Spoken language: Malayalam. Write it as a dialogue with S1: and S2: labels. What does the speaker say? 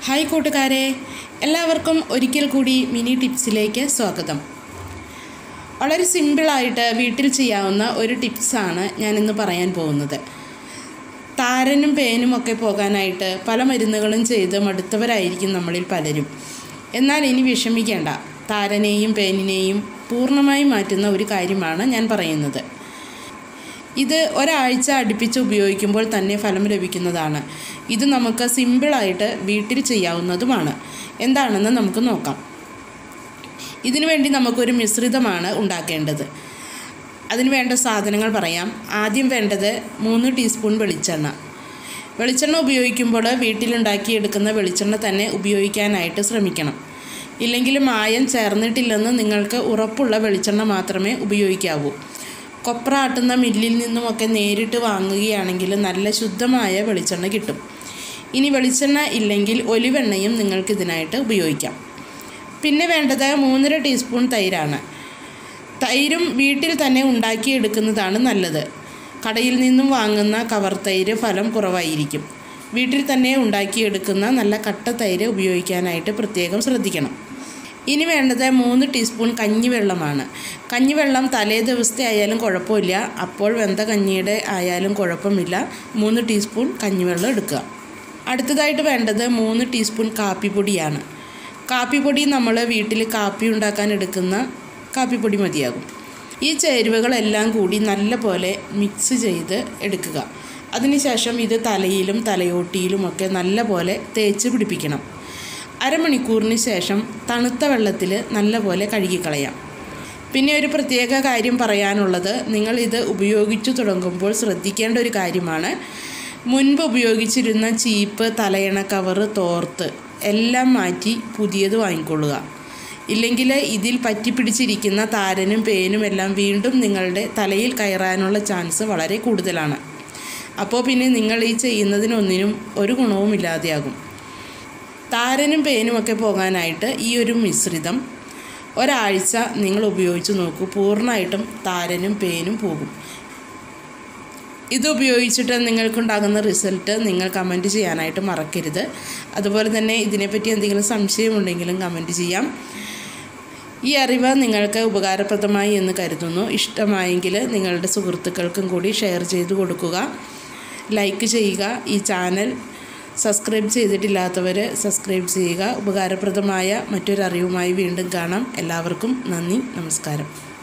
S1: ഹായ് കൂട്ടുകാരെ എല്ലാവർക്കും ഒരിക്കൽ കൂടി മിനി ടിപ്സിലേക്ക് സ്വാഗതം വളരെ സിമ്പിളായിട്ട് വീട്ടിൽ ചെയ്യാവുന്ന ഒരു ടിപ്സാണ് ഞാനിന്ന് പറയാൻ പോകുന്നത് താരനും പേനും ഒക്കെ പോകാനായിട്ട് പല മരുന്നുകളും ചെയ്ത് മടുത്തവരായിരിക്കും നമ്മളിൽ പലരും എന്നാൽ ഇനി വിഷമിക്കേണ്ട താരനെയും പേനിനെയും പൂർണ്ണമായി മാറ്റുന്ന ഒരു കാര്യമാണ് ഞാൻ പറയുന്നത് ഇത് ഒരാഴ്ച അടുപ്പിച്ച് ഉപയോഗിക്കുമ്പോൾ തന്നെ ഫലം ലഭിക്കുന്നതാണ് ഇത് നമുക്ക് സിമ്പിളായിട്ട് വീട്ടിൽ ചെയ്യാവുന്നതുമാണ് എന്താണെന്ന് നമുക്ക് നോക്കാം ഇതിനു വേണ്ടി നമുക്കൊരു മിശ്രിതമാണ് ഉണ്ടാക്കേണ്ടത് അതിന് വേണ്ട സാധനങ്ങൾ പറയാം ആദ്യം വേണ്ടത് മൂന്ന് ടീസ്പൂൺ വെളിച്ചെണ്ണ വെളിച്ചെണ്ണ ഉപയോഗിക്കുമ്പോൾ വീട്ടിലുണ്ടാക്കിയെടുക്കുന്ന വെളിച്ചെണ്ണ തന്നെ ഉപയോഗിക്കാനായിട്ട് ശ്രമിക്കണം ഇല്ലെങ്കിൽ മായം ചേർന്നിട്ടില്ലെന്ന് നിങ്ങൾക്ക് ഉറപ്പുള്ള വെളിച്ചെണ്ണ മാത്രമേ ഉപയോഗിക്കാവൂ കൊപ്ര ആട്ടുന്ന മില്ലിൽ നിന്നുമൊക്കെ നേരിട്ട് വാങ്ങുകയാണെങ്കിൽ നല്ല ശുദ്ധമായ വെളിച്ചെണ്ണ കിട്ടും ഇനി വെളിച്ചെണ്ണ ഇല്ലെങ്കിൽ ഒലിവെണ്ണയും നിങ്ങൾക്ക് ഇതിനായിട്ട് ഉപയോഗിക്കാം പിന്നെ വേണ്ടത് മൂന്നര ടീസ്പൂൺ തൈരാണ് തൈരും വീട്ടിൽ തന്നെ ഉണ്ടാക്കിയെടുക്കുന്നതാണ് നല്ലത് കടയിൽ നിന്നും വാങ്ങുന്ന കവർ തൈര് ഫലം കുറവായിരിക്കും വീട്ടിൽ തന്നെ ഉണ്ടാക്കിയെടുക്കുന്ന നല്ല കട്ട തൈര് ഉപയോഗിക്കാനായിട്ട് പ്രത്യേകം ശ്രദ്ധിക്കണം ഇനി വേണ്ടത് മൂന്ന് ടീസ്പൂൺ കഞ്ഞിവെള്ളമാണ് കഞ്ഞിവെള്ളം തലേ ദിവസത്തെ ആയാലും കുഴപ്പമില്ല അപ്പോൾ വെന്ത കഞ്ഞിയുടെ ആയാലും കുഴപ്പമില്ല മൂന്ന് ടീസ്പൂൺ കഞ്ഞിവെള്ളം എടുക്കുക അടുത്തതായിട്ട് വേണ്ടത് മൂന്ന് ടീസ്പൂൺ കാപ്പിപ്പൊടിയാണ് കാപ്പിപ്പൊടി നമ്മൾ വീട്ടിൽ കാപ്പി ഉണ്ടാക്കാൻ എടുക്കുന്ന കാപ്പിപ്പൊടി മതിയാകും ഈ ചേരുവകളെല്ലാം കൂടി നല്ലപോലെ മിക്സ് ചെയ്ത് എടുക്കുക അതിനുശേഷം ഇത് തലയിലും തലയോട്ടിയിലുമൊക്കെ നല്ലപോലെ തേച്ച് പിടിപ്പിക്കണം അരമണിക്കൂറിന് ശേഷം തണുത്ത വെള്ളത്തിൽ നല്ലപോലെ കഴുകിക്കളയാം പിന്നെ ഒരു പ്രത്യേക കാര്യം പറയാനുള്ളത് നിങ്ങൾ ഇത് ഉപയോഗിച്ചു തുടങ്ങുമ്പോൾ ശ്രദ്ധിക്കേണ്ട ഒരു കാര്യമാണ് മുൻപ് ഉപയോഗിച്ചിരുന്ന ചീപ്പ് തലയണ കവറ് തോർത്ത് എല്ലാം മാറ്റി പുതിയത് വാങ്ങിക്കൊള്ളുക ഇല്ലെങ്കിൽ ഇതിൽ പറ്റിപ്പിടിച്ചിരിക്കുന്ന താരനും പേനും എല്ലാം വീണ്ടും നിങ്ങളുടെ തലയിൽ കയറാനുള്ള ചാൻസ് വളരെ കൂടുതലാണ് അപ്പോൾ പിന്നെ നിങ്ങൾ ഈ ചെയ്യുന്നതിനൊന്നിനും ഒരു ഗുണവുമില്ലാതെയാകും താരനും പേനുമൊക്കെ പോകാനായിട്ട് ഈ ഒരു മിശ്രിതം ഒരാഴ്ച നിങ്ങൾ ഉപയോഗിച്ച് നോക്കൂ പൂർണ്ണമായിട്ടും താരനും പേനും പോകും ഇത് ഉപയോഗിച്ചിട്ട് നിങ്ങൾക്കുണ്ടാകുന്ന റിസൾട്ട് നിങ്ങൾ കമൻറ്റ് ചെയ്യാനായിട്ട് മറക്കരുത് അതുപോലെ തന്നെ ഇതിനെപ്പറ്റി എന്തെങ്കിലും സംശയമുണ്ടെങ്കിലും കമൻറ്റ് ചെയ്യാം ഈ അറിവ് നിങ്ങൾക്ക് ഉപകാരപ്രദമായി എന്ന് കരുതുന്നു ഇഷ്ടമായെങ്കിൽ നിങ്ങളുടെ സുഹൃത്തുക്കൾക്കും കൂടി ഷെയർ ചെയ്ത് കൊടുക്കുക ലൈക്ക് ചെയ്യുക ഈ ചാനൽ സബ്സ്ക്രൈബ് ചെയ്തിട്ടില്ലാത്തവർ സബ്സ്ക്രൈബ് ചെയ്യുക ഉപകാരപ്രദമായ മറ്റൊരറിവുമായി വീണ്ടും കാണാം എല്ലാവർക്കും നന്ദി നമസ്കാരം